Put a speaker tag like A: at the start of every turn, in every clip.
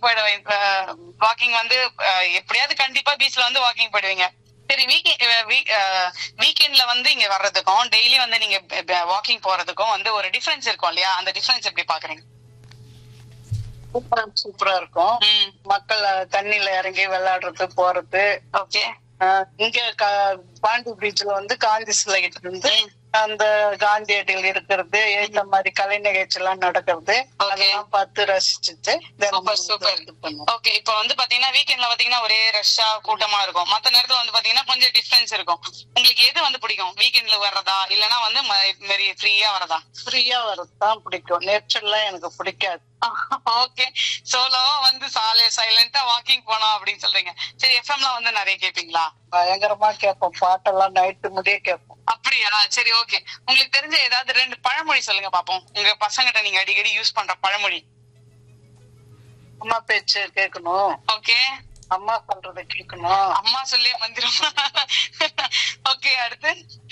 A: போயிடுவேன் வாக்கிங் வந்து அஹ், எப்படியாவது கண்டிப்பா பீச்ல வந்து வாக்கிங் போயிடுவீங்க சரி வீக்கெண்ட் வீக்கெண்ட்ல வந்து இங்க வர்றதுக்கும் டெய்லி வந்து நீங்க வாக்கிங் போறதுக்கும் வந்து ஒரு டிஃபரன்ஸ் இருக்கும் இல்லையா அந்த டிஃபரன்ஸ் எப்படி பாக்குறீங்க
B: சூப்பரா சூப்பரா இருக்கும்
A: ம்
B: மக்கள் அஹ், தண்ணியில இறங்கி விளையாடுறது போறது
A: ஓகே
B: அஹ், இங்க க- பாண்டி பீச்ல வந்து காந்தி சிலைகிட்ட இருந்து அந்த காந்தியடிகள் இருக்கிறது இந்த மாதிரி கலை நிகழ்ச்சி எல்லாம் நடக்கிறது
A: Okay.
B: அதெல்லாம் பார்த்து ரசிச்சுட்டு
A: Super, super.
B: இது பண்ணுவோம்
A: ஓகே இப்போ வந்து பாத்தீங்கன்னா வீக்கெண்ட்ல பாத்தீங்கன்னா ஒரே ரஷ்ஷா கூட்டமா இருக்கும் மத்த நேரத்துல வந்து பாத்தீங்கன்னா கொஞ்சம் டிஃபரன்ஸ் இருக்கும் உங்களுக்கு எது வந்து பிடிக்கும் வீக்கெண்ட்ல வர்றதா இல்லனா வந்து மாரி ஃப்ரீயா வரதா
B: ஃப்ரீயா வரதுதான் பிடிக்கும் நேச்சர்லாம் எனக்கு பிடிக்காது
A: ஓகே சோலோவா வந்து சாலே சைலண்டா வாக்கிங் போனோம் அப்படின்னு சொல்றீங்க சரி எஃப்எம்ல வந்து நிறைய கேப்பீங்களா
B: பயங்கரமா கேட்போம் பாட்டெல்லாம் நைட்டு முடிய கேட்போம்
A: அப்படியா சரி ஓகே உங்களுக்கு தெரிஞ்ச ஏதாவது ரெண்டு பழமொழி சொல்லுங்க பாப்போம் உங்க பசங்கிட்ட நீங்க அடிக்கடி யூஸ் பண்ற பழமொழி
B: அம்மா பேச்சு கேட்கணும்
A: ஓகே
B: அம்மா சொல்றத கேட்கணும்
A: அம்மா சொல்லி மந்திரம் ஓகே அடுத்து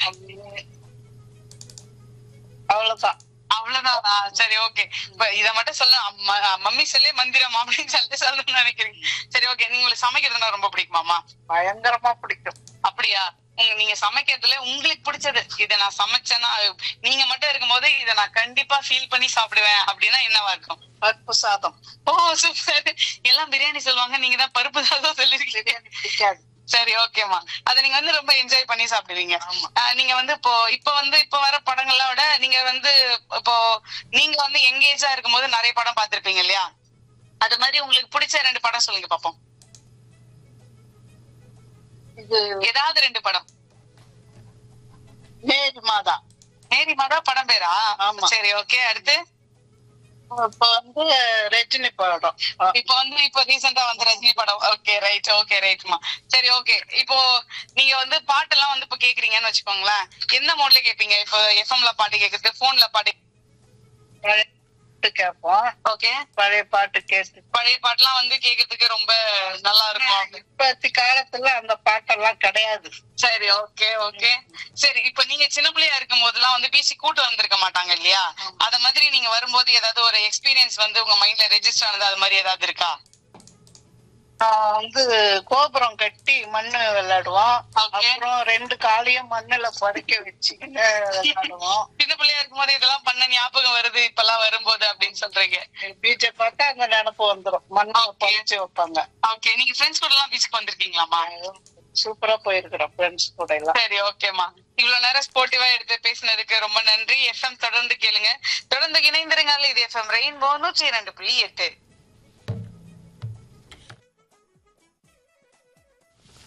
B: அவ்வளவுதான்
A: அவ்வளவுதானா சரி ஓகே இப்ப இத மட்டும் சொல்ல அம்மா மம்மி சொல்லி மந்திரம் அப்படின்னு சொல்லிட்டு சொல்லணும்னு நினைக்கிறீங்க சரி ஓகே நீங்க உங்களுக்கு சமைக்கிறதுனா ரொம்ப பிடிக்குமாமா
B: பயங்கரமா பிடிக்கும்
A: அப்படியா உங்க நீங்க சமைக்கிறதுல உங்களுக்கு பிடிச்சது இத நான் சமைச்சேன்னா நீங்க மட்டும் இருக்கும்போது இத நான் கண்டிப்பா ஃபீல் பண்ணி சாப்பிடுவேன் அப்படின்னா என்னவா இருக்கும்
B: பருப்பு சாதம்
A: ஓ சூப்பர் எல்லாம் பிரியாணி சொல்லுவாங்க நீங்க தான் பருப்பு சாதம் சொல்லிருக்கீங்க
B: பிடிக்காது
A: சரி ஓகேமா அத நீங்க வந்து ரொம்ப என்ஜாய் பண்ணி சாப்பிடுவீங்க
B: ஆமா.
A: ஆஹ் நீங்க வந்து இப்போ இப்ப வந்து இப்ப வர படங்களை விட நீங்க வந்து இப்போ நீங்க வந்து எங்கேஜா இருக்கும்போது நிறைய படம் பார்த்திருப்பீங்க இல்லையா அது மாதிரி உங்களுக்கு பிடிச்ச ரெண்டு படம் சொல்லுங்க பாப்போம்
B: இது
A: ஏதாவது ரெண்டு படம்
B: மேரி மாதா
A: மேரி மாதா படம் பேரா
B: ஆமா.
A: சரி ஓகே அடுத்து
B: இப்ப வந்து ரஜினி படம்
A: இப்போ வந்து இப்போ ரீசெண்டா வந்த ரஜினி படம் ஓகே ரைட் ஓகே ரைட்மா சரி ஓகே இப்போ நீங்க வந்து பாட்டு எல்லாம் வந்து இப்போ கேக்குறீங்கன்னு வச்சுக்கோங்களேன் எந்த மோட்ல கேப்பீங்க இப்போ எஃப்எம்ல பாட்டு கேக்குறது போன்ல பாட்டு
B: பழைய பாட்டு கேட்போம்
A: ஓகே
B: பழைய பாட்டு கேட்டு
A: பழைய பாட்டுலாம் வந்து கேக்குறதுக்கு ரொம்ப நல்லா இருக்கும்
B: இப்பத்தி காலத்துல அந்த பாட்டெல்லாம் கிடையாது
A: சரி ஓகே ஓகே சரி இப்ப நீங்க சின்ன பிள்ளையா இருக்கும் போதெல்லாம் வந்து பிசி கூட்டு வந்திருக்க மாட்டாங்க இல்லையா அத மாதிரி நீங்க வரும்போது ஏதாவது ஒரு எக்ஸ்பீரியன்ஸ் வந்து உங்க மைண்ட்ல ரெஜிஸ்டர் ஆனது அது மாதிரி ஏதாவது இருக்கா
B: ஆஹ் வந்து கோபுரம் கட்டி மண்ணு விளையாடுவோம்
A: Okay.
B: அப்புறம் ரெண்டு காலையும் மண்ணுல பறிக்க வச்சுக்கிட்டு விளையாடுவோம்
A: சின்ன பிள்ளையா இருக்கும் போது இதெல்லாம் பண்ண ஞாபகம் வருது இப்பெல்லாம் வரும்போது அப்படின்னு சொல்றீங்க
B: பீச்சை பார்த்தா அங்க நினப்பு வந்துரும் மண்ணுல
A: Okay.
B: பறிச்சு வைப்பாங்க
A: ஓகே நீங்க ஃப்ரெண்ட்ஸ் கூட எல்லாம் பீச்சுக்கு வந்திருக்கீங்களாமா
B: சூப்பரா போயிருக்கிறோம் ஃப்ரெண்ட்ஸ் கூட எல்லாம்
A: சரி ஓகேமா இவ்வளவு நேரம் ஸ்போர்ட்டிவா எடுத்து பேசினதுக்கு ரொம்ப நன்றி எஃப்எம் தொடர்ந்து கேளுங்க தொடர்ந்து இணைந்திருங்க இது எஃப்எம் ரெயின்போ நூற்றி இரண்டு புள்ளி எட்டு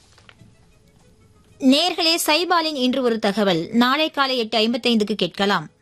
C: நேர்களே சைபாலின் இன்று ஒரு தகவல் நாளை காலை எட்டு ஐம்பத்தைந்துக்கு கேட்கலாம்